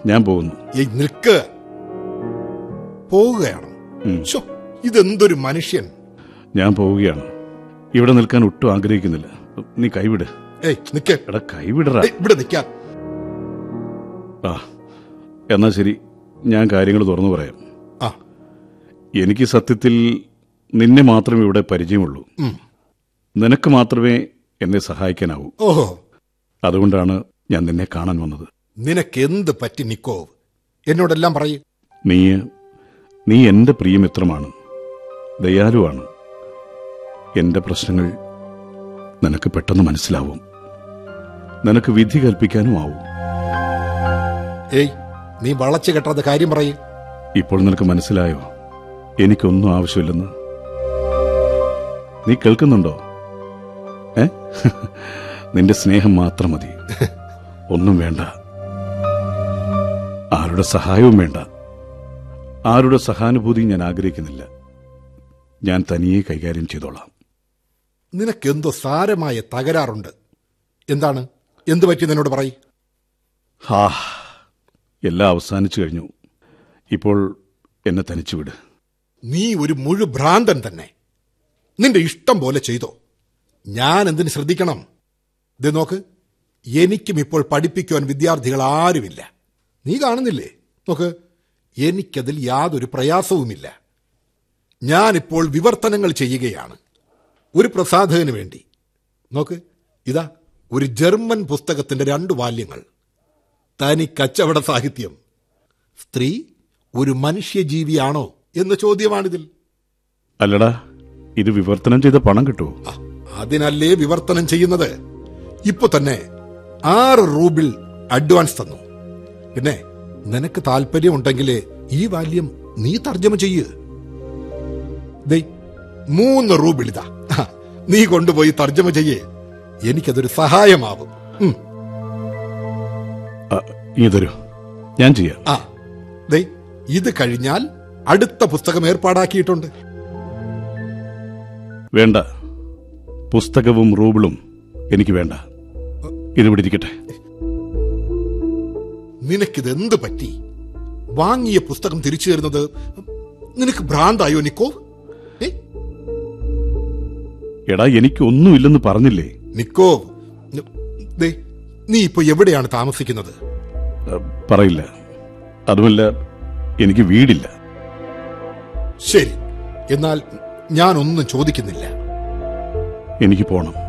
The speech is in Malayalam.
ഞാൻ പോകുന്നു ഏയ് നിൽക്ക് പോവുകയാണ് ഉം. ശോ, ഇതെന്തൊരു മനുഷ്യൻ ഞാൻ പോവുകയാണ് ഇവിടെ നിൽക്കാൻ ഒട്ടും ആഗ്രഹിക്കുന്നില്ല നീ കൈവിട് ഏയ് നിക്ക് എടാ കൈവിടറ ഏയ്, ഇവിടെ നിൽക്കാൻ ആ എന്നാ ശരി ഞാൻ കാര്യങ്ങൾ തുറന്നു പറയാം ആ എനിക്ക് സത്യത്തിൽ നിന്നെ മാത്രമേ ഇവിടെ പരിചയമുള്ളൂ ഉം. നിനക്ക് മാത്രമേ എന്നെ സഹായിക്കാനാവൂ ഓഹോ അതുകൊണ്ടാണ് ഞാൻ നിന്നെ കാണാൻ വന്നത് നിനക്ക് എന്ത് പറ്റി നിക്കോവ് എന്നോടെല്ലാം പറയൂ നീ നീ എന്റെ പ്രിയമിത്രമാണ് ദയാലുവാണ് എന്റെ പ്രശ്നങ്ങൾ നിനക്ക് പെട്ടെന്ന് മനസ്സിലാവും നിനക്ക് വിധി കൽപ്പിക്കാനും ആവും ഏയ് നീ വളച്ചു കെട്ടാതെ കാര്യം പറയൂ ഇപ്പോൾ നിനക്ക് മനസ്സിലായോ എനിക്കൊന്നും ആവശ്യമില്ലെന്ന് നീ കേൾക്കുന്നുണ്ടോ ഏ നിന്റെ സ്നേഹം മാത്രം മതി ഒന്നും വേണ്ട ആരുടെ സഹായവും വേണ്ട ആരുടെ സഹാനുഭൂതി ഞാൻ ആഗ്രഹിക്കുന്നില്ല ഞാൻ തനിയെ കൈകാര്യം ചെയ്തോളാം നിനക്കെന്തോ സാരമായ തകരാറുണ്ട് എന്താണ് എന്ത് പറ്റി എന്നോട് പറയൂ ഹാ എല്ലാം അവസാനിച്ചു കഴിഞ്ഞു ഇപ്പോൾ എന്നെ തനിച്ചു വിട് നീ ഒരു മുഴു ഭ്രാന്തൻ തന്നെ നിന്റെ ഇഷ്ടം പോലെ ചെയ്തോ ഞാൻ എന്തിന് ശ്രദ്ധിക്കണം ഇത് നോക്ക് എനിക്കും ഇപ്പോൾ പഠിപ്പിക്കുവാൻ വിദ്യാർത്ഥികൾ ആരുമില്ല നീ കാണുന്നില്ലേ നോക്ക് എനിക്കതിൽ യാതൊരു പ്രയാസവുമില്ല ഞാനിപ്പോൾ വിവർത്തനങ്ങൾ ചെയ്യുകയാണ് ഒരു പ്രസാധകന് വേണ്ടി നോക്ക് ഇതാ ഒരു ജർമ്മൻ പുസ്തകത്തിന്റെ രണ്ട് വാല്യങ്ങൾ തനി കച്ചവട സാഹിത്യം സ്ത്രീ ഒരു മനുഷ്യജീവിയാണോ എന്ന ചോദ്യമാണിതിൽ അല്ലടാ ഇത് വിവർത്തനം ചെയ്ത പണം കിട്ടുമോ ആ, അതിനല്ലേ വിവർത്തനം ചെയ്യുന്നത് ഇപ്പൊ തന്നെ ആറ് റൂബിൾ അഡ്വാൻസ് തന്നു പിന്നെ നിനക്ക് താല്പര്യമുണ്ടെങ്കിൽ ഈ വാല്യം നീ തർജ്ജമ ചെയ്യ് ദേ മൂന്ന് റൂബിൾ ഇതാ ആ, നീ കൊണ്ടുപോയി തർജ്ജമ ചെയ്യേ എനിക്കതൊരു സഹായമാവും ഉം. ആ, നീ തരൂ ഞാൻ ചെയ്യാം ആ ദേ ഇത് കഴിഞ്ഞാൽ അടുത്ത പുസ്തകം ഏർപ്പാടാക്കിയിട്ടുണ്ട് വേണ്ട പുസ്തകവും റൂബിളും എനിക്ക് വേണ്ട ഇതിവിടെ ഇരിക്കട്ടെ നിനക്കിത് എന്ത് പറ്റി വാങ്ങിയ പുസ്തകം തിരിച്ചു തരുന്നത് നിനക്ക് ഭ്രാന്തായോ നിക്കോ ഏ? എടാ എനിക്ക് ഒന്നുമില്ലെന്ന് പറഞ്ഞില്ലേ നിക്കോ ന- ദേ, നീ ഇപ്പൊ എവിടെയാണ് താമസിക്കുന്നത് ആ, പറയില്ല അതുമല്ല എനിക്ക് വീടില്ല ശരി എന്നാൽ ഞാനൊന്നും ചോദിക്കുന്നില്ല എനിക്ക് പോണം